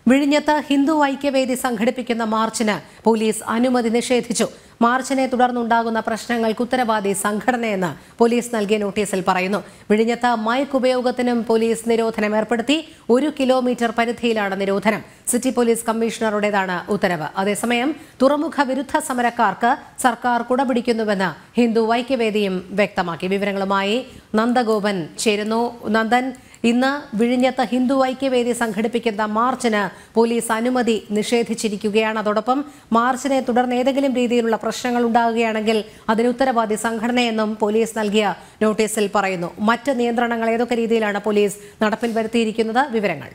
വിഴിഞ്ഞത്ത് ഹിന്ദു ഐക്യവേദി സംഘടിപ്പിക്കുന്ന മാർച്ചിന് പോലീസ് അനുമതി നിഷേധിച്ചു മാർച്ചിനെ തുടർന്നുണ്ടാകുന്ന പ്രശ്നങ്ങൾക്ക് ഉത്തരവാദി സംഘടനയെന്ന് പോലീസ് നൽകിയ നോട്ടീസിൽ പറയുന്നു വിഴിഞ്ഞത്ത് മൈക്ക് ഉപയോഗത്തിനും പോലീസ് നിരോധനം ഏർപ്പെടുത്തി ഒരു കിലോമീറ്റർ പരിധിയിലാണ് നിരോധനം സിറ്റി പോലീസ് കമ്മീഷണറുടേതാണ് ഉത്തരവ് അതേസമയം തുറമുഖ വിരുദ്ധ സമരക്കാർക്ക് സർക്കാർ കുടപിടിക്കുന്നുവെന്ന് ഹിന്ദു ഐക്യവേദിയും വ്യക്തമാക്കി വിവരങ്ങളുമായി നന്ദഗോപൻ ചേരുന്നു നന്ദൻ ഇന്ന് വിഴിഞ്ഞത്ത് ഹിന്ദു ഐക്യവേദി സംഘടിപ്പിക്കുന്ന മാർച്ചിന് പോലീസ് അനുമതി നിഷേധിച്ചിരിക്കുകയാണ് അതോടൊപ്പം മാർച്ചിനെ തുടർന്ന് ഏതെങ്കിലും രീതിയിലുള്ള പ്രശ്നങ്ങൾ ഉണ്ടാകുകയാണെങ്കിൽ അതിന് ഉത്തരവാദി സംഘടനയെന്നും പോലീസ് നൽകിയ നോട്ടീസിൽ പറയുന്നു മറ്റ് നിയന്ത്രണങ്ങൾ ഏതൊക്കെ രീതിയിലാണ് പോലീസ് നടപ്പിൽ വരുത്തിയിരിക്കുന്നത് വിവരങ്ങൾ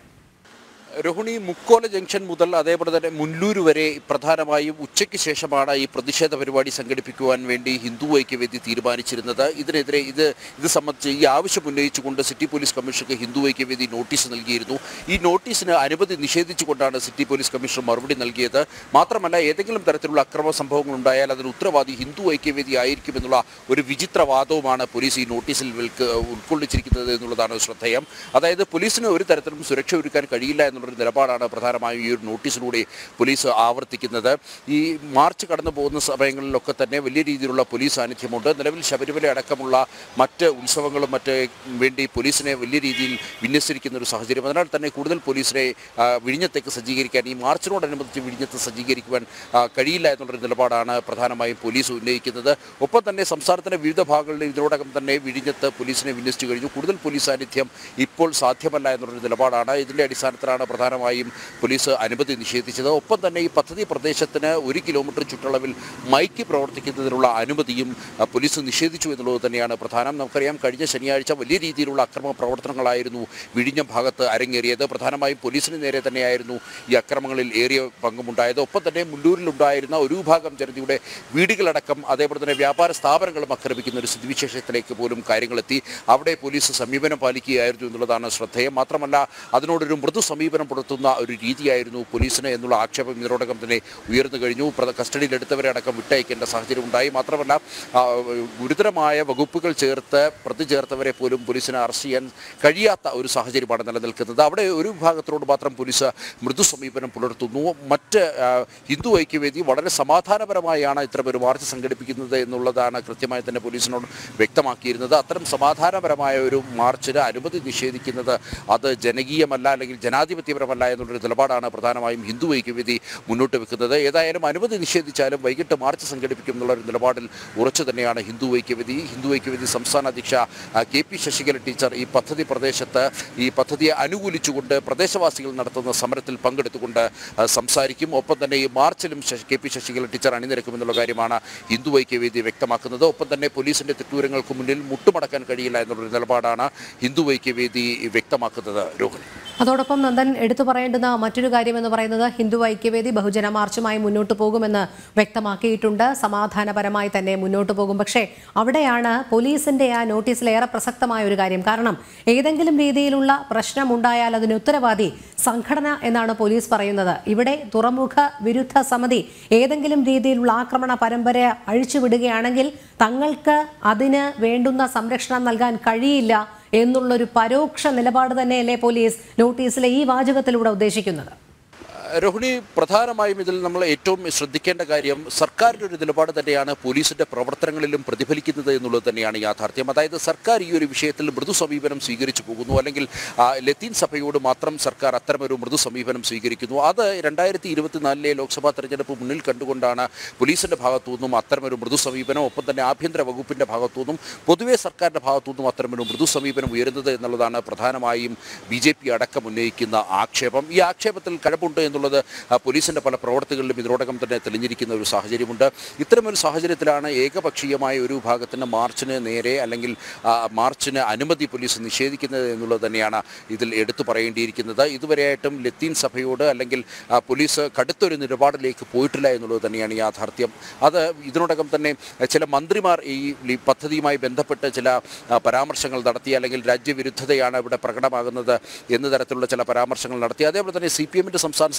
രോഹിണി മുക്കോല ജംഗ്ഷൻ മുതൽ അതേപോലെ തന്നെ മുല്ലൂർ വരെ പ്രധാനമായും ഉച്ചയ്ക്ക് ശേഷമാണ് ഈ പ്രതിഷേധ പരിപാടി സംഘടിപ്പിക്കുവാൻ വേണ്ടി ഹിന്ദു ഐക്യവേദി തീരുമാനിച്ചിരുന്നത് ഇതിനെതിരെ ഇത് ഇത് സംബന്ധിച്ച് ഈ ആവശ്യം ഉന്നയിച്ചുകൊണ്ട് സിറ്റി പോലീസ് കമ്മീഷണർക്ക് ഹിന്ദു ഐക്യവേദി നോട്ടീസ് നൽകിയിരുന്നു ഈ നോട്ടീസിന് അനുമതി നിഷേധിച്ചുകൊണ്ടാണ് സിറ്റി പോലീസ് കമ്മീഷണർ മറുപടി നൽകിയത് മാത്രമല്ല ഏതെങ്കിലും തരത്തിലുള്ള അക്രമ സംഭവങ്ങൾ ഉണ്ടായാൽ അതിന് ഉത്തരവാദി ഹിന്ദു ഐക്യവേദി ആയിരിക്കുമെന്നുള്ള ഒരു വിചിത്ര വാദവുമാണ് പോലീസ് ഈ നോട്ടീസിൽ വിൽക്ക് ഉൾക്കൊള്ളിച്ചിരിക്കുന്നത് എന്നുള്ളതാണ് ശ്രദ്ധേയം അതായത് പോലീസിന് ഒരു തരത്തിലും സുരക്ഷ ഒരുക്കാൻ കഴിയില്ല എന്നുള്ളൊരു നിലപാടാണ് പ്രധാനമായും ഈ ഒരു നോട്ടീസിലൂടെ പോലീസ് ആവർത്തിക്കുന്നത് ഈ മാർച്ച് കടന്നു പോകുന്ന സമയങ്ങളിലൊക്കെ തന്നെ വലിയ രീതിയിലുള്ള പോലീസ് സാന്നിധ്യമുണ്ട് നിലവിൽ ശബരിമല അടക്കമുള്ള മറ്റ് ഉത്സവങ്ങളും മറ്റ് വേണ്ടി പോലീസിനെ വലിയ രീതിയിൽ വിന്യസിച്ചിരിക്കുന്ന ഒരു സാഹചര്യം അതിനാൽ തന്നെ കൂടുതൽ പോലീസിനെ ആ, വിഴിഞ്ഞത്തേക്ക് സജ്ജീകരിക്കാൻ ഈ മാർച്ചിനോടനുബന്ധിച്ച് വിഴിഞ്ഞത്ത് സജ്ജീകരിക്കുവാൻ ആ, കഴിയില്ല എന്നുള്ളൊരു നിലപാടാണ് പ്രധാനമായും പോലീസ് ഉന്നയിക്കുന്നത് ഒപ്പം തന്നെ സംസ്ഥാനത്തിന്റെ വിവിധ ഭാഗങ്ങളിൽ ഇതിനോടകം തന്നെ വിഴിഞ്ഞത്ത് പോലീസിനെ വിന്യസിച്ചു കഴിഞ്ഞു കൂടുതൽ പോലീസ് സാന്നിധ്യം ഇപ്പോൾ സാധ്യമല്ല എന്നുള്ളൊരു നിലപാടാണ് ഇതിന്റെ അടിസ്ഥാനത്തിലാണ് പ്രധാനമായും പോലീസ് അനുമതി നിഷേധിച്ചത് ഒപ്പം തന്നെ ഈ പദ്ധതി പ്രദേശത്തിന് ഒരു കിലോമീറ്റർ ചുറ്റളവിൽ മൈക്ക് പ്രവർത്തിക്കുന്നതിനുള്ള അനുമതിയും ആ, പോലീസ് നിഷേധിച്ചു എന്നുള്ളത് തന്നെയാണ് പ്രധാനം നമുക്കറിയാം കഴിഞ്ഞ ശനിയാഴ്ച വലിയ രീതിയിലുള്ള അക്രമ പ്രവർത്തനങ്ങളായിരുന്നു വിഴിഞ്ഞം ഭാഗത്ത് അരങ്ങേറിയത് പ്രധാനമായും പോലീസിന് നേരെ തന്നെയായിരുന്നു ഈ അക്രമങ്ങളിൽ ഏറിയ പങ്കുമുണ്ടായത് ഒപ്പം തന്നെ മുല്ലൂരിലുണ്ടായിരുന്ന ഒരു വിഭാഗം ജനതയുടെ വീടുകളടക്കം അതേപോലെ തന്നെ വ്യാപാര സ്ഥാപനങ്ങളും ആക്രമിക്കുന്ന ഒരു സ്ഥിതിവിശേഷത്തിലേക്ക് പോലും കാര്യങ്ങളെത്തി അവിടെ പോലീസ് സമീപനം പാലിക്കുകയായിരുന്നു എന്നുള്ളതാണ് ശ്രദ്ധേയം മാത്രമല്ല അതിനോടൊരു മൃദു സമീപനം പുലർത്തുന്ന ഒരു രീതിയായിരുന്നു പോലീസിന് എന്നുള്ള ആക്ഷേപം ഇതിനോടകം തന്നെ ഉയർന്നു കഴിഞ്ഞു പ്ര- കസ്റ്റഡിയിലെടുത്തവരെ അടക്കം വിട്ടയക്കേണ്ട സാഹചര്യം ഉണ്ടായി മാത്രമല്ല ആ, ഗുരുതരമായ വകുപ്പുകൾ ചേർത്ത് പ്രതി ചേർത്തവരെ പോലും പോലീസിന് അറസ്റ്റ് ചെയ്യാൻ കഴിയാത്ത ഒരു സാഹചര്യമാണ് നിലനിൽക്കുന്നത് അവിടെ ഒരു വിഭാഗത്തിനോട് മാത്രം പോലീസ് മൃദു സമീപനം പുലർത്തുന്നു മറ്റ് ആ, ഹിന്ദു ഐക്യവേദി വളരെ സമാധാനപരമായാണ് ഇത്തരം ഒരു മാർച്ച് സംഘടിപ്പിക്കുന്നത് എന്നുള്ളതാണ് കൃത്യമായി തന്നെ പോലീസിനോട് വ്യക്തമാക്കിയിരുന്നത് അത്തരം സമാധാനപരമായ ഒരു മാർച്ചിന് അനുമതി നിഷേധിക്കുന്നത് അത് ജനകീയമല്ല അല്ലെങ്കിൽ ജനാധിപത്യപരമല്ല എന്നുള്ളൊരു നിലപാടാണ് പ്രധാനമായും ഹിന്ദു ഐക്യവേദി മുന്നോട്ട് വെക്കുന്നത് ഏതായാലും അനുമതി നിഷേധിച്ചാലും വൈകിട്ട് മാർച്ച് സംഘടിപ്പിക്കും എന്നുള്ള ഒരു നിലപാടിൽ ഉറച്ചു തന്നെയാണ് ഹിന്ദു ഐക്യവേദി ഹിന്ദു ഐക്യവേദി സംസ്ഥാന അധ്യക്ഷ ആ, കെ പി ശശികല ടീച്ചർ ഈ പദ്ധതി പ്രദേശത്ത് ഈ പദ്ധതിയെ അനുകൂലിച്ചുകൊണ്ട് പ്രദേശവാസികൾ നടത്തുന്ന സമരത്തിൽ പങ്കെടുത്തുകൊണ്ട് ആ, സംസാരിക്കും ഒപ്പം തന്നെ ഈ മാർച്ചിലും Sasi- K P Sasikala teacher അണിനിരക്കുമെന്നുള്ള കാര്യമാണ് ഹിന്ദു ഐക്യവേദി വ്യക്തമാക്കുന്നത് ഒപ്പം തന്നെ പോലീസിന്റെ തെറ്റൂരങ്ങൾക്ക് മുന്നിൽ മുട്ടുമടക്കാൻ കഴിയില്ല എന്നുള്ളൊരു നിലപാടാണ് ഹിന്ദു ഐക്യവേദി വ്യക്തമാക്കുന്നത് രോഹിണി അതോടൊപ്പം നന്ദൻ എടുത്തു പറയേണ്ടുന്ന മറ്റൊരു കാര്യമെന്ന് പറയുന്നത് ഹിന്ദു ഐക്യവേദി ബഹുജന മാർച്ചുമായി മുന്നോട്ട് പോകുമെന്ന് വ്യക്തമാക്കിയിട്ടുണ്ട് സമാധാനപരമായി തന്നെ മുന്നോട്ട് പോകും പക്ഷേ അവിടെയാണ് പോലീസിന്റെ ആ നോട്ടീസിൽ ഏറെ പ്രസക്തമായ ഒരു കാര്യം കാരണം ഏതെങ്കിലും രീതിയിലുള്ള പ്രശ്നമുണ്ടായാൽ അതിന് ഉത്തരവാദി സംഘടന എന്നാണ് പോലീസ് പറയുന്നത് ഇവിടെ തുറമുഖ വിരുദ്ധ സമിതി ഏതെങ്കിലും രീതിയിലുള്ള ആക്രമണ പരമ്പര അഴിച്ചുവിടുകയാണെങ്കിൽ തങ്ങൾക്ക് അതിന് വേണ്ടുന്ന സംരക്ഷണം നൽകാൻ കഴിയില്ല എന്നുള്ളൊരു പരോക്ഷ നിലപാട് തന്നെയല്ലേ പോലീസ് നോട്ടീസിലെ ഈ വാചകത്തിലൂടെ ഉദ്ദേശിക്കുന്നത് രോഹിണി പ്രധാനമായും ഇതിൽ നമ്മൾ ഏറ്റവും ശ്രദ്ധിക്കേണ്ട കാര്യം സർക്കാരിൻ്റെ ഒരു നിലപാട് തന്നെയാണ് പോലീസിന്റെ പ്രവർത്തനങ്ങളിലും പ്രതിഫലിക്കുന്നത് എന്നുള്ളത് തന്നെയാണ് യാഥാർത്ഥ്യം അതായത് സർക്കാർ ഈ ഒരു വിഷയത്തിൽ മൃദു സമീപനം സ്വീകരിച്ചു പോകുന്നു അല്ലെങ്കിൽ ആ, ലത്തീൻ സഭയോട് മാത്രം സർക്കാർ അത്തരമൊരു മൃദു സമീപനം സ്വീകരിക്കുന്നു അത് രണ്ടായിരത്തി ഇരുപത്തിനാലിലെ ലോക്സഭാ തെരഞ്ഞെടുപ്പ് മുന്നിൽ കണ്ടുകൊണ്ടാണ് പോലീസിന്റെ ഭാഗത്തു നിന്നും അത്തരമൊരു മൃദു സമീപനം ഒപ്പം തന്നെ ആഭ്യന്തര വകുപ്പിന്റെ ഭാഗത്തു നിന്നും പൊതുവെ സർക്കാരിന്റെ ഭാഗത്തു നിന്നും അത്തരമൊരു മൃദു സമീപനം ഉയരുന്നത് എന്നുള്ളതാണ് പ്രധാനമായും ബി ജെ പി അടക്കം ഉന്നയിക്കുന്ന ആക്ഷേപം ഈ ആക്ഷേപത്തിൽ കഴമ്പുണ്ട് എന്നുള്ളത് ആ, പോലീസിന്റെ പല പ്രവർത്തികളിലും ഇതിനോടകം തന്നെ തെളിഞ്ഞിരിക്കുന്ന ഒരു സാഹചര്യമുണ്ട് ഇത്തരമൊരു സാഹചര്യത്തിലാണ് ഏകപക്ഷീയമായ ഒരു വിഭാഗത്തിന് മാർച്ചിന് നേരെ അല്ലെങ്കിൽ ആ, മാർച്ചിന് അനുമതി പോലീസ് നിഷേധിക്കുന്നത് എന്നുള്ളത് തന്നെയാണ് ഇതിൽ എടുത്തു പറയേണ്ടിയിരിക്കുന്നത് ഇതുവരെയായിട്ടും ലത്തീൻ സഭയോട് അല്ലെങ്കിൽ ആ, പോലീസ് കടുത്തൊരു നിലപാടിലേക്ക് പോയിട്ടില്ല എന്നുള്ളത് തന്നെയാണ് യാഥാർത്ഥ്യം അത് ഇതിനോടകം തന്നെ ചില മന്ത്രിമാർ ഈ ഈ പദ്ധതിയുമായി ബന്ധപ്പെട്ട് ചില ആ, പരാമർശങ്ങൾ നടത്തി അല്ലെങ്കിൽ രാജ്യവിരുദ്ധതയാണ് ഇവിടെ പ്രകടമാകുന്നത് എന്ന തരത്തിലുള്ള ചില പരാമർശങ്ങൾ നടത്തി അതേപോലെ തന്നെ സി പി എമ്മിൻ്റെ സംസ്ഥാന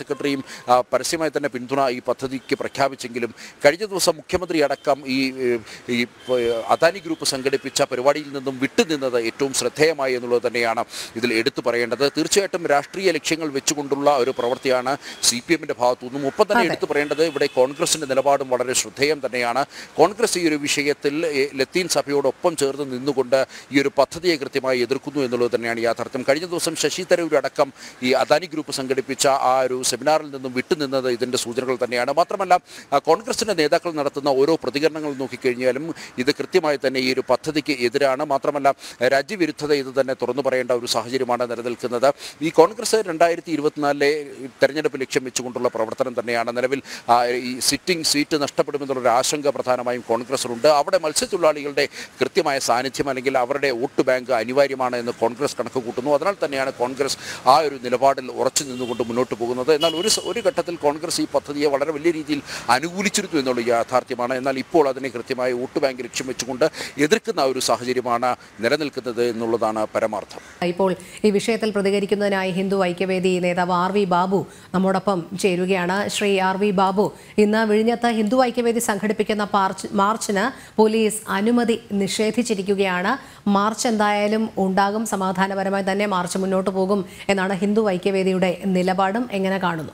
സെക്രട്ടറിയും ആ, പരസ്യമായി തന്നെ പിന്തുണ ഈ പദ്ധതിക്ക് പ്രഖ്യാപിച്ചെങ്കിലും കഴിഞ്ഞ ദിവസം മുഖ്യമന്ത്രി അടക്കം ഈ ഏഹ്, ഈ പ- അദാനി ഗ്രൂപ്പ് സംഘടിപ്പിച്ച പരിപാടിയിൽ നിന്നും വിട്ടുനിന്നത് ഏറ്റവും ശ്രദ്ധേയമായി എന്നുള്ളത് തന്നെയാണ് ഇതിൽ എടുത്തു പറയേണ്ടത് തീർച്ചയായിട്ടും രാഷ്ട്രീയ ലക്ഷ്യങ്ങൾ വെച്ചുകൊണ്ടുള്ള ഒരു പ്രവൃത്തിയാണ് സി പി എമ്മിന്റെ ഭാഗത്തു നിന്നും ഒപ്പം തന്നെ അതെ. എടുത്തു പറയേണ്ടത് ഇവിടെ കോൺഗ്രസിന്റെ നിലപാടും വളരെ ശ്രദ്ധേയം തന്നെയാണ് കോൺഗ്രസ് ഈ ഒരു വിഷയത്തിൽ ഏ, ലത്തീൻ സഭയോടൊപ്പം ചേർന്ന് നിന്നുകൊണ്ട് ഈ ഒരു പദ്ധതിയെ കൃത്യമായി എതിർക്കുന്നു എന്നുള്ളത് തന്നെയാണ് യാഥാർത്ഥ്യം കഴിഞ്ഞ ദിവസം ശശി തരൂർ അടക്കം ഈ അദാനി ഗ്രൂപ്പ് സംഘടിപ്പിച്ച ആ ഒരു സെമിനാറിൽ നിന്നും വിട്ടുനിന്നത് ഇതിന്റെ സൂചനകൾ തന്നെയാണ് മാത്രമല്ല ആ, കോൺഗ്രസിന്റെ നേതാക്കൾ നടത്തുന്ന ഓരോ പ്രതികരണങ്ങൾ നോക്കിക്കഴിഞ്ഞാലും ഇത് കൃത്യമായി തന്നെ ഈ ഒരു പദ്ധതിക്ക് എതിരാണ് മാത്രമല്ല രാജ്യവിരുദ്ധത ഇത് തന്നെ തുറന്നു പറയേണ്ട ഒരു സാഹചര്യമാണ് നിലനിൽക്കുന്നത് ഈ കോൺഗ്രസ് രണ്ടായിരത്തി ഇരുപത്തിനാലിലെ തെരഞ്ഞെടുപ്പ് ലക്ഷ്യം വെച്ചുകൊണ്ടുള്ള പ്രവർത്തനം തന്നെയാണ് നിലവിൽ ആ, ഈ സിറ്റിംഗ് സീറ്റ് നഷ്ടപ്പെടുമെന്നുള്ളൊരു ആശങ്ക പ്രധാനമായും കോൺഗ്രസിനുണ്ട് അവിടെ മത്സ്യത്തൊഴിലാളികളുടെ കൃത്യമായ സാന്നിധ്യം അല്ലെങ്കിൽ അവരുടെ വോട്ട് ബാങ്ക് അനിവാര്യമാണ് എന്ന് കോൺഗ്രസ് കണക്ക് കൂട്ടുന്നു അതിനാൽ തന്നെയാണ് കോൺഗ്രസ് ആ ഒരു നിലപാടിൽ ഉറച്ചു നിന്നുകൊണ്ട് മുന്നോട്ട് പോകുന്നത് എന്നാൽ ഒരു സ- ഒരു ഘട്ടത്തിൽ കോൺഗ്രസ് ഈ പദ്ധതിയെ വളരെ വലിയ രീതിയിൽ അനുകൂലിച്ചിരുന്നു എന്നുള്ള യാഥാർത്ഥ്യമാണ് എന്നാൽ ഇപ്പോൾ അതിനെ കൃത്യമായ വോട്ട് ബാങ്ക് ലക്ഷ്യം വെച്ചുകൊണ്ട് എതിർക്കുന്ന ഒരു സാഹചര്യമാണ് നിലനിൽക്കുന്നത് എന്നുള്ളതാണ് പരമാർത്ഥം ഇപ്പോൾ ഈ വിഷയത്തിൽ പ്രതികരിക്കുന്നതിനായി ഹിന്ദു ഐക്യവേദി നേതാവ് ആർ വി ബാബു നമ്മോടൊപ്പം ചേരുകയാണ് ശ്രീ ആർ വി ബാബു ഇന്ന് വിഴിഞ്ഞത്ത് ഹിന്ദു ഐക്യവേദി സംഘടിപ്പിക്കുന്ന പാർച്ച് മാർച്ചിന് പോലീസ് അനുമതി നിഷേധിച്ചിരിക്കുകയാണ് മാർച്ച് എന്തായാലും ഉണ്ടാകും സമാധാനപരമായി തന്നെ മാർച്ച് മുന്നോട്ട് പോകും എന്നാണ് ഹിന്ദു ഐക്യവേദിയുടെ നിലപാടും എങ്ങനെ കാണുന്നു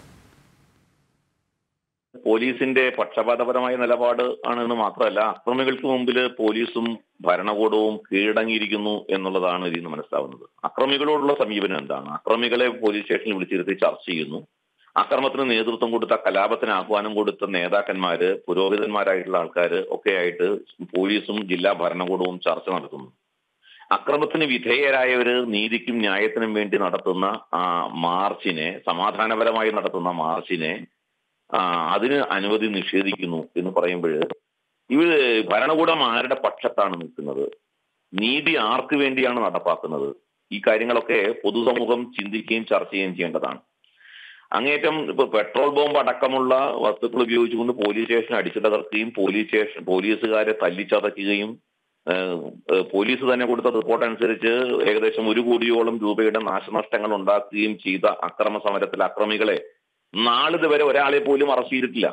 പോലീസിന്റെ പക്ഷപാതപരമായ നിലപാട് ആണെന്ന് മാത്രമല്ല അക്രമികൾക്ക് മുമ്പിൽ പോലീസും ഭരണകൂടവും കീഴടങ്ങിയിരിക്കുന്നു എന്നുള്ളതാണ് ഇതിൽ നിന്ന് മനസ്സിലാവുന്നത് അക്രമികളോടുള്ള സമീപനം എന്താണ് അക്രമികളെ പോലീസ് സ്റ്റേഷനിൽ വിളിച്ചിരുത്തി ചർച്ച ചെയ്യുന്നു അക്രമത്തിന് നേതൃത്വം കൊടുത്ത കലാപത്തിന് ആഹ്വാനം കൊടുത്ത നേതാക്കന്മാര് പുരോഹിതന്മാരായിട്ടുള്ള ആൾക്കാര് ഒക്കെ ആയിട്ട് പോലീസും ജില്ലാ ഭരണകൂടവും ചർച്ച നടത്തുന്നു അക്രമത്തിന് വിധേയരായവര് നീതിക്കും ന്യായത്തിനും വേണ്ടി നടത്തുന്ന ആ മാർച്ചിനെ സമാധാനപരമായി നടത്തുന്ന മാർച്ചിനെ ആ, അതിന് അനുമതി നിഷേധിക്കുന്നു എന്ന് പറയുമ്പോൾ ഇവര് ഭരണകൂടം ആരുടെ പക്ഷത്താണ് നിൽക്കുന്നത് നീതി ആർക്ക് വേണ്ടിയാണ് നടപ്പാക്കുന്നത് ഈ കാര്യങ്ങളൊക്കെ പൊതുസമൂഹം ചിന്തിക്കുകയും ചർച്ച ചെയ്യുകയും ചെയ്യേണ്ടതാണ് അങ്ങേറ്റം ഇപ്പൊ പെട്രോൾ ബോംബ് അടക്കമുള്ള വസ്തുക്കൾ ഉപയോഗിച്ചുകൊണ്ട് പോലീസ് സ്റ്റേഷൻ അടിച്ചു തകർക്കുകയും പോലീസ് സ്റ്റേഷൻ പോലീസുകാരെ തല്ലിച്ചതയ്ക്കുകയും ഏഹ്, ഏഹ്, പോലീസ് തന്നെ കൊടുത്ത റിപ്പോർട്ട് അനുസരിച്ച് ഏകദേശം ഒരു കോടിയോളം രൂപയുടെ നാശനഷ്ടങ്ങൾ ഉണ്ടാക്കുകയും ചെയ്ത അക്രമ സമരത്തിൽ അക്രമികളെ നാളിതുവരെ ഒരാളെ പോലും അറസ്റ്റ് ചെയ്തിട്ടില്ല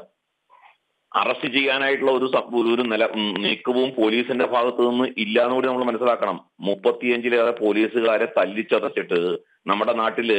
അറസ്റ്റ് ചെയ്യാനായിട്ടുള്ള ഒരു സ- ഒരു- ഒരു നില ഉം, നീക്കവും പോലീസിന്റെ ഭാഗത്ത് നിന്ന് ഇല്ല എന്നുകൂടി നമ്മൾ മനസ്സിലാക്കണം മുപ്പത്തിയഞ്ചിലേറെ പോലീസുകാരെ തല്ലിച്ചതച്ചിട്ട് നമ്മുടെ നാട്ടില്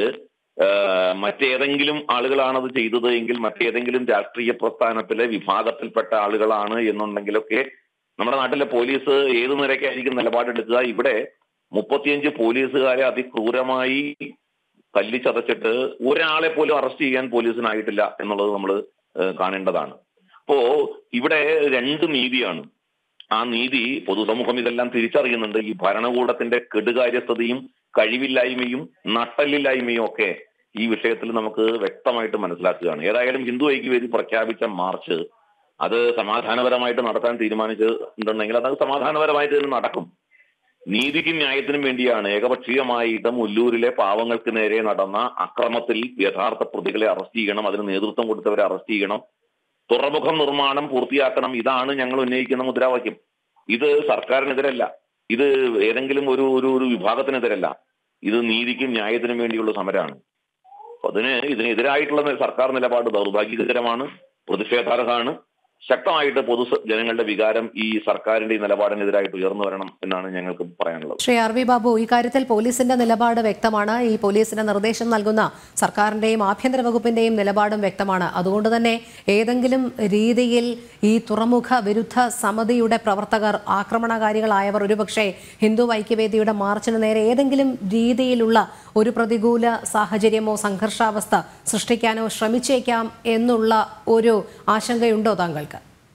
ഏഹ്, മറ്റേതെങ്കിലും ആളുകളാണ് അത് ചെയ്തത് എങ്കിൽ മറ്റേതെങ്കിലും രാഷ്ട്രീയ പ്രസ്ഥാനത്തിലെ വിഭാഗത്തിൽപ്പെട്ട ആളുകളാണ് എന്നുണ്ടെങ്കിലൊക്കെ നമ്മുടെ നാട്ടിലെ പോലീസ് ഏത് നിരക്കായിരിക്കും നിലപാടെടുക്കുക ഇവിടെ മുപ്പത്തിയഞ്ച് പോലീസുകാരെ അതിക്രൂരമായി തല്ലിച്ചതച്ചിട്ട് ഒരാളെ പോലും അറസ്റ്റ് ചെയ്യാൻ പോലീസിനായിട്ടില്ല എന്നുള്ളത് നമ്മൾ കാണേണ്ടതാണ് അപ്പോ ഇവിടെ രണ്ട് നീതിയാണ് ആ നീതി പൊതുസമൂഹം ഇതെല്ലാം തിരിച്ചറിയുന്നുണ്ട് ഈ ഭരണകൂടത്തിന്റെ കെടുകാര്യസ്ഥതയും കഴിവില്ലായ്മയും നട്ടല്ലില്ലായ്മയും ഒക്കെ ഈ വിഷയത്തിൽ നമുക്ക് വ്യക്തമായിട്ട് മനസ്സിലാക്കുകയാണ് ഏതായാലും ഹിന്ദു ഐക്യവേദി പ്രഖ്യാപിച്ച മാർച്ച് അത് സമാധാനപരമായിട്ട് നടത്താൻ തീരുമാനിച്ചിട്ടുണ്ടെങ്കിൽ അത് സമാധാനപരമായിട്ട് തന്നെ നടക്കും നീതിക്കും ന്യായത്തിനും വേണ്ടിയാണ് ഏകപക്ഷീയമായിട്ട് മുല്ലൂരിലെ പാവങ്ങൾക്ക് നേരെ നടന്ന അക്രമത്തിൽ യഥാർത്ഥ പ്രതികളെ അറസ്റ്റ് ചെയ്യണം അതിന് നേതൃത്വം കൊടുത്തവരെ അറസ്റ്റ് ചെയ്യണം തുറമുഖം നിർമ്മാണം പൂർത്തിയാക്കണം ഇതാണ് ഞങ്ങൾ ഉന്നയിക്കുന്ന മുദ്രാവാക്യം ഇത് സർക്കാരിനെതിരല്ല ഇത് ഏതെങ്കിലും ഒരു ഒരു ഒരു വിഭാഗത്തിനെതിരല്ല ഇത് നീതിക്കും ന്യായത്തിനും വേണ്ടിയുള്ള സമരമാണ് അപ്പൊ അതിന് ഇതിനെതിരായിട്ടുള്ള സർക്കാർ നിലപാട് ദൗർഭാഗ്യകരമാണ് പ്രതിഷേധാർഹമാണ് ശക്തമായിട്ട് പൊതു ജനങ്ങളുടെ വികാരം ഈ സർക്കാരിന്റെ ഈ നിലപാടിനെതിരായിട്ട് ഉയർന്നു വരണം എന്നാണ് ഞങ്ങൾക്ക് പറയാനുള്ളത് ശ്രീ ആർ വി ബാബു ഇക്കാര്യത്തിൽ പോലീസിന്റെ നിലപാട് വ്യക്തമാണ് ഈ പോലീസിന് നിർദ്ദേശം നൽകുന്ന സർക്കാരിന്റെയും ആഭ്യന്തര വകുപ്പിന്റെയും നിലപാടും വ്യക്തമാണ് അതുകൊണ്ട് തന്നെ ഏതെങ്കിലും രീതിയിൽ ഈ തുറമുഖ വിരുദ്ധ സമിതിയുടെ പ്രവർത്തകർ ആക്രമണകാരികളായവർ ഒരുപക്ഷെ ഹിന്ദു ഐക്യവേദിയുടെ മാർച്ചിന് നേരെ ഏതെങ്കിലും രീതിയിലുള്ള ഒരു പ്രതികൂല സാഹചര്യമോ സംഘർഷാവസ്ഥ സൃഷ്ടിക്കാനോ ശ്രമിച്ചേക്കാം എന്നുള്ള ഒരു ആശങ്കയുണ്ടോ താങ്കൾക്ക്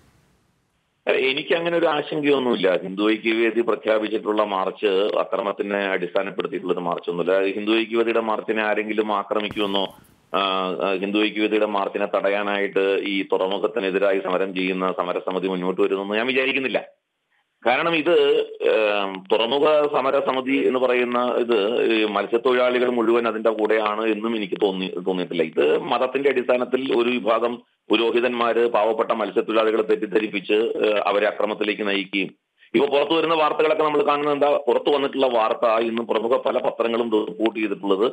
എനിക്ക് അങ്ങനെ ഒരു ആശങ്കയൊന്നുമില്ല ഹിന്ദു ഐക്യവേദി പ്രഖ്യാപിച്ചിട്ടുള്ള മാർച്ച് അക്രമത്തിനെ അടിസ്ഥാനപ്പെടുത്തിയിട്ടുള്ള ഒരു മാർച്ചൊന്നുമില്ല ഹിന്ദു ഐക്യവേദിയുടെ മാർച്ചിനെ ആരെങ്കിലും ആക്രമിക്കുമെന്നോ ആ, ആ, ഹിന്ദു ഐക്യവേദിയുടെ മാർച്ചിനെ തടയാനായിട്ട് ഈ തുറമുഖത്തിനെതിരായി സമരം ചെയ്യുന്ന സമരസമിതി മുന്നോട്ട് വരുമെന്ന് ഞാൻ വിചാരിക്കുന്നില്ല കാരണം ഇത് ഏം, തുറമുഖ സമരസമിതി എന്ന് പറയുന്ന ഇത് ഈ മത്സ്യത്തൊഴിലാളികൾ മുഴുവൻ അതിന്റെ കൂടെയാണ് എന്നും എനിക്ക് തോന്നി തോന്നിയിട്ടില്ല ഇത് മതത്തിന്റെ അടിസ്ഥാനത്തിൽ ഒരു വിഭാഗം പുരോഹിതന്മാര് പാവപ്പെട്ട മത്സ്യത്തൊഴിലാളികളെ തെറ്റിദ്ധരിപ്പിച്ച് ഏഹ്, അവരെ അക്രമത്തിലേക്ക് നയിക്കുകയും ഇപ്പൊ പുറത്തു വരുന്ന വാർത്തകളൊക്കെ നമ്മൾ കാണുന്നത് എന്താ പുറത്തു വന്നിട്ടുള്ള വാർത്ത ഇന്ന് പ്രമുഖ പല പത്രങ്ങളും റിപ്പോർട്ട് ചെയ്തിട്ടുള്ളത്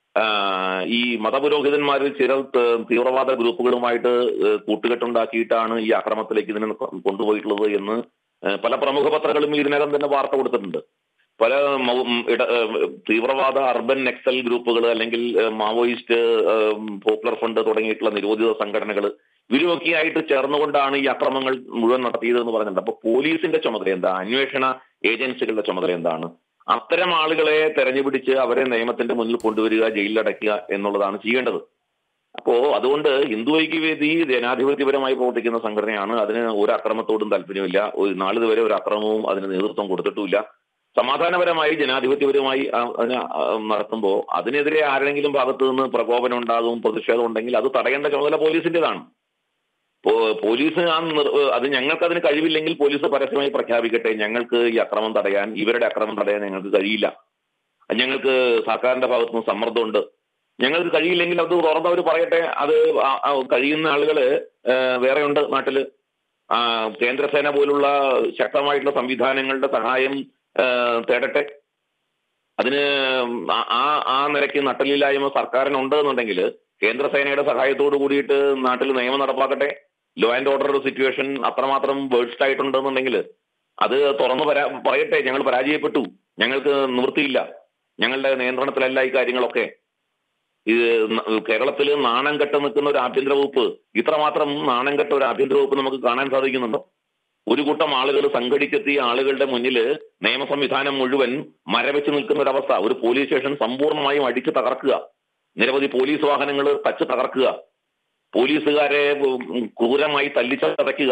ആ, ഈ മതപുരോഹിതന്മാരിൽ ചില ത- തീവ്രവാദ ഗ്രൂപ്പുകളുമായിട്ട് ഏഹ്, കൂട്ടുകെട്ടുണ്ടാക്കിയിട്ടാണ് ഈ ആക്രമണത്തിലേക്ക് ഇതിനെ കൊ- കൊണ്ടുപോയിട്ടുള്ളത് എന്ന് ഏഹ്, പല പ്രമുഖ പത്രങ്ങളും ഇതിനകം തന്നെ വാർത്ത കൊടുത്തിട്ടുണ്ട് പല മൗ- ഉം, ഇട- ഏഹ്, തീവ്രവാദ അർബൻ നക്സൽ ഗ്രൂപ്പുകൾ അല്ലെങ്കിൽ ഏഹ്, മാവോയിസ്റ്റ് ഏഹ്, പോപ്പുലർ ഫണ്ട് തുടങ്ങിയിട്ടുള്ള നിരോധിത സംഘടനകൾ ഇവരുമൊക്കെ ആയിട്ട് ചേർന്നുകൊണ്ടാണ് ഈ അക്രമങ്ങൾ മുഴുവൻ നടത്തിയത് എന്ന് പറഞ്ഞിട്ടുണ്ട് അപ്പൊ പോലീസിന്റെ ചുമതല എന്താ അന്വേഷണ ഏജൻസികളുടെ ചുമതല എന്താണ് അത്തരം ആളുകളെ തെരഞ്ഞുപിടിച്ച് അവരെ നിയമത്തിന്റെ മുന്നിൽ കൊണ്ടുവരിക ജയിലിലടയ്ക്കുക എന്നുള്ളതാണ് ചെയ്യേണ്ടത് അപ്പോ അതുകൊണ്ട് ഹിന്ദു ഐക്യവേദി ജനാധിപത്യപരമായി പ്രവർത്തിക്കുന്ന സംഘടനയാണ് അതിന് ഒരു അക്രമത്തോടും താല്പര്യമില്ല ഒരു നാളിതുവരെ ഒരു അക്രമവും അതിന് നേതൃത്വം കൊടുത്തിട്ടുമില്ല സമാധാനപരമായി ജനാധിപത്യപരമായി ആ- അതിനെ ആ, നടത്തുമ്പോൾ അതിനെതിരെ ആരെങ്കിലും ഭാഗത്തു നിന്ന് പ്രകോപനം ഉണ്ടാകും പ്രതിഷേധം ഉണ്ടെങ്കിൽ അത് തടയേണ്ട ചുമതല പോലീസിന്റേതാണ് പോ- പോലീസ് ആ നിർ- അത് ഞങ്ങൾക്ക് അതിന് കഴിവില്ലെങ്കിൽ പോലീസ് പരസ്യമായി പ്രഖ്യാപിക്കട്ടെ ഞങ്ങൾക്ക് ഈ അക്രമം തടയാൻ ഇവരുടെ അക്രമം തടയാൻ ഞങ്ങൾക്ക് കഴിയില്ല ഞങ്ങൾക്ക് സർക്കാരിന്റെ ഭാഗത്തു നിന്ന് സമ്മർദ്ദമുണ്ട് ഞങ്ങൾക്ക് കഴിയില്ലെങ്കിൽ അത് തുറന്നവർ പറയട്ടെ അത് ആ- ആ കഴിയുന്ന ആളുകള് ഏഹ്, വേറെയുണ്ട് നാട്ടില് ആ, കേന്ദ്രസേന പോലുള്ള ശക്തമായിട്ടുള്ള സംവിധാനങ്ങളുടെ സഹായം ഏഹ്, തേടട്ടെ അതിന് ആ- ആ ആ നിരക്ക് നട്ടലില്ലായ്മ സർക്കാരിനുണ്ട് എന്നുണ്ടെങ്കിൽ കേന്ദ്രസേനയുടെ സഹായത്തോട് കൂടിയിട്ട് നാട്ടിൽ നിയമം നടപ്പാക്കട്ടെ ലോ ആൻഡ് ഓർഡർ സിറ്റുവേഷൻ അത്രമാത്രം വേഴ്സ്റ്റ് ആയിട്ടുണ്ടെന്നുണ്ടെങ്കിൽ അത് തുറന്നു പരാ പറയട്ടെ ഞങ്ങൾ പരാജയപ്പെട്ടു ഞങ്ങൾക്ക് നിവൃത്തിയില്ല ഞങ്ങളുടെ നിയന്ത്രണത്തിലല്ല ഈ കാര്യങ്ങളൊക്കെ ഇത് ന- കേരളത്തിൽ നാണം കെട്ട് നിൽക്കുന്ന ഒരു ആഭ്യന്തര വകുപ്പ് ഇത്രമാത്രം നാണം കെട്ട ഒരു ആഭ്യന്തര വകുപ്പ് നമുക്ക് കാണാൻ സാധിക്കുന്നുണ്ടോ ഒരു കൂട്ടം ആളുകൾ സംഘടിച്ചെത്തിയ ആളുകളുടെ മുന്നിൽ നിയമ സംവിധാനം മുഴുവൻ മരവെച്ച് നിൽക്കുന്ന ഒരവസ്ഥ ഒരു പോലീസ് സ്റ്റേഷൻ സമ്പൂർണ്ണമായും അടിച്ചു തകർക്കുക നിരവധി പോലീസ് വാഹനങ്ങൾ തച്ച് തകർക്കുക പോലീസുകാരെ ഉം, ക്രൂരമായി തല്ലിച്ചതയ്ക്കുക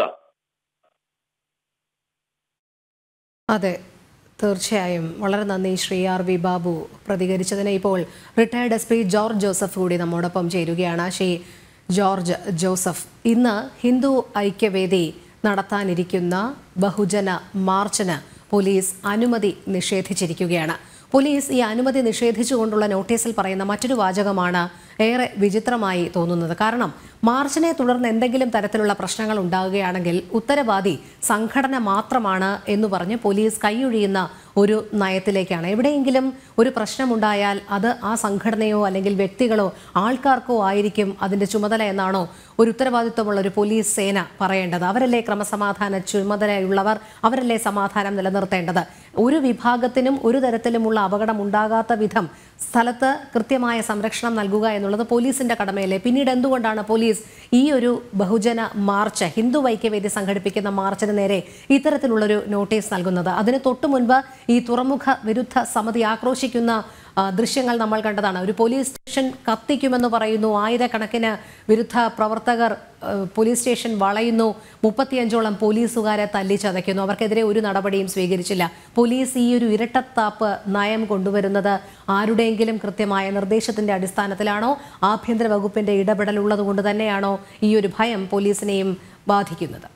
അതെ തീർച്ചയായും വളരെ നന്ദി ശ്രീ ആർ വി ബാബു പ്രതികരിച്ചതിന് ഇപ്പോൾ retired S P George Joseph കൂടി നമ്മോടൊപ്പം ചേരുകയാണ് ശ്രീ ജോർജ് ജോസഫ് ഇന്ന് ഹിന്ദു ഐക്യവേദി നടത്താനിരിക്കുന്ന ബഹുജന മാർച്ചിന് പോലീസ് അനുമതി നിഷേധിച്ചിരിക്കുകയാണ് പോലീസ് ഈ അനുമതി നിഷേധിച്ചുകൊണ്ടുള്ള നോട്ടീസിൽ പറയുന്ന മറ്റൊരു വാചകമാണ് ഏറെ വിചിത്രമായി തോന്നുന്നത് കാരണം മാർച്ചിനെ തുടർന്ന് എന്തെങ്കിലും തരത്തിലുള്ള പ്രശ്നങ്ങൾ ഉണ്ടാകുകയാണെങ്കിൽ ഉത്തരവാദി സംഘടന മാത്രമാണ് എന്ന് പറഞ്ഞ് പോലീസ് കൈയൊഴിയുന്ന ഒരു നയത്തിലേക്കാണ് എവിടെയെങ്കിലും ഒരു പ്രശ്നമുണ്ടായാൽ അത് ആ സംഘടനയോ അല്ലെങ്കിൽ വ്യക്തികളോ ആൾക്കാർക്കോ ആയിരിക്കും അതിന്റെ ചുമതല എന്നാണോ ഒരു ഉത്തരവാദിത്വമുള്ള ഒരു പോലീസ് സേന പറയേണ്ടത് അവരല്ലേ ക്രമസമാധാന ചുമതലയുള്ളവർ അവരല്ലേ സമാധാനം നിലനിർത്തേണ്ടത് ഒരു വിഭാഗത്തിനും ഒരു തരത്തിലുമുള്ള അപകടം ഉണ്ടാകാത്ത വിധം സ്ഥലത്ത് കൃത്യമായ സംരക്ഷണം നൽകുക എന്നുള്ളത് പോലീസിന്റെ കടമയല്ലേ പിന്നീട് എന്തുകൊണ്ടാണ് പോലീസ് ഈ ഒരു ബഹുജന മാർച്ച് ഹിന്ദു ഐക്യവേദി സംഘടിപ്പിക്കുന്ന മാർച്ചിന് നേരെ ഇത്തരത്തിലുള്ളൊരു നോട്ടീസ് നൽകുന്നത് അതിന് തൊട്ടു മുൻപ് ഈ തുറമുഖ വിരുദ്ധ സമിതി ആക്രോശിക്കുന്ന ആ, ദൃശ്യങ്ങൾ നമ്മൾ കണ്ടതാണ് ഒരു പോലീസ് സ്റ്റേഷൻ കത്തിക്കുമെന്ന് പറയുന്നു ആയിരക്കണക്കിന് വിരുദ്ധ പ്രവർത്തകർ ആ, പോലീസ് സ്റ്റേഷൻ വളയുന്നു മുപ്പത്തിയഞ്ചോളം പോലീസുകാരെ തല്ലിച്ചതയ്ക്കുന്നു അവർക്കെതിരെ ഒരു നടപടിയും സ്വീകരിച്ചില്ല പോലീസ് ഈ ഒരു ഇരട്ടത്താപ്പ് നയം കൊണ്ടുവരുന്നത് ആരുടെയെങ്കിലും കൃത്യമായ നിർദ്ദേശത്തിന്റെ അടിസ്ഥാനത്തിലാണോ ആഭ്യന്തര വകുപ്പിന്റെ ഇടപെടൽ ഉള്ളതുകൊണ്ട് തന്നെയാണോ ഈ ഒരു ഭയം പോലീസിനെയും ബാധിക്കുന്നത്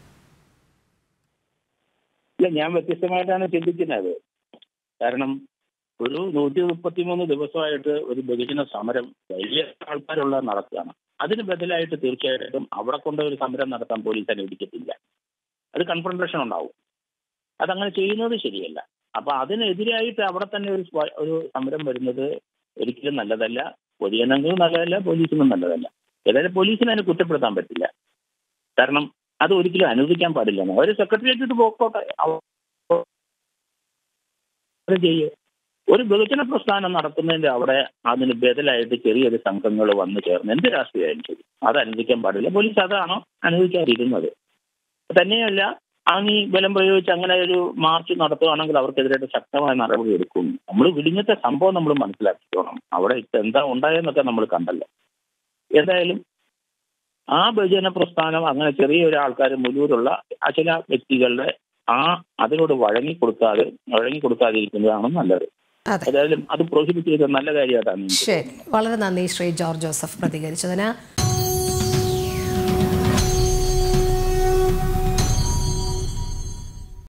ഇല്ല ഞാൻ വ്യത്യസ്തമായിട്ടാണ് ചിന്തിക്കുന്നത് കാരണം ഒരു നൂറ്റി മുപ്പത്തിമൂന്ന് ദിവസമായിട്ട് ഒരു ബഹുജന സമരം വലിയ ആൾക്കാരുള്ള നടക്കുകയാണ് അതിന് ബദലായിട്ട് തീർച്ചയായിട്ടും അവിടെ കൊണ്ട് ഒരു സമരം നടത്താൻ പോലീസ് അനുവദിക്കത്തില്ല അത് കൺഫ്രണ്ടേഷൻ ഉണ്ടാവും അതങ്ങനെ ചെയ്യുന്നത് ശരിയല്ല അപ്പൊ അതിനെതിരായിട്ട് അവിടെ തന്നെ ഒരു സ്വ- ഒരു സമരം വരുന്നത് ഒരിക്കലും നല്ലതല്ല പൊതുജനങ്ങളും നല്ലതല്ല പോലീസിനും നല്ലതല്ല ഏതായാലും പോലീസിനെ അതിനെ കുറ്റപ്പെടുത്താൻ പറ്റില്ല കാരണം അത് ഒരിക്കലും അനുവദിക്കാൻ പാടില്ല അവർ സെക്രട്ടേറിയറ്റ് പോക്കോട്ടെ അവ- ചെയ്യേ ഒരു ബഹുജന പ്രസ്ഥാനം നടത്തുന്നതിന്റെ അവിടെ അതിന് ബദലായിട്ട് ചെറിയൊരു സംഘങ്ങൾ വന്നു ചേർന്ന് എന്ത് രാഷ്ട്രീയമായാലും ശരി അത് അനുവദിക്കാൻ പാടില്ല പോലീസ് അതാണോ അനുവദിക്കാതിരുന്നത് തന്നെയല്ല അങ്ങ് ഈ ബലം പ്രയോഗിച്ച് അങ്ങനെ ഒരു മാർച്ച് നടത്തുകയാണെങ്കിൽ അവർക്കെതിരായിട്ട് ശക്തമായ നടപടി എടുക്കും നമ്മൾ വിടിഞ്ഞത്തെ സംഭവം നമ്മൾ മനസ്സിലാക്കിക്കോണം അവിടെ ഇപ്പൊ എന്താ ഉണ്ടായെന്നൊക്കെ നമ്മൾ കണ്ടല്ലോ എന്തായാലും ആ ബഹുജന പ്രസ്ഥാനം അങ്ങനെ ചെറിയ ഒരു ആൾക്കാർ മുഴുവനുള്ള ആ ചില വ്യക്തികളുടെ ആ അതിനോട് വഴങ്ങി കൊടുക്കാതെ വഴങ്ങി കൊടുക്കാതിരിക്കുന്നതാണ് നല്ലത് അതെ ഏതായാലും അത് പ്രോഹിബിറ്റ് ചെയ്ത നല്ല കാര്യമായിട്ടാണ് എനിക്ക് ശരി വളരെ നന്ദി ശ്രീ ജോർജ് ജോസഫ് പ്രതികരിച്ചതിന്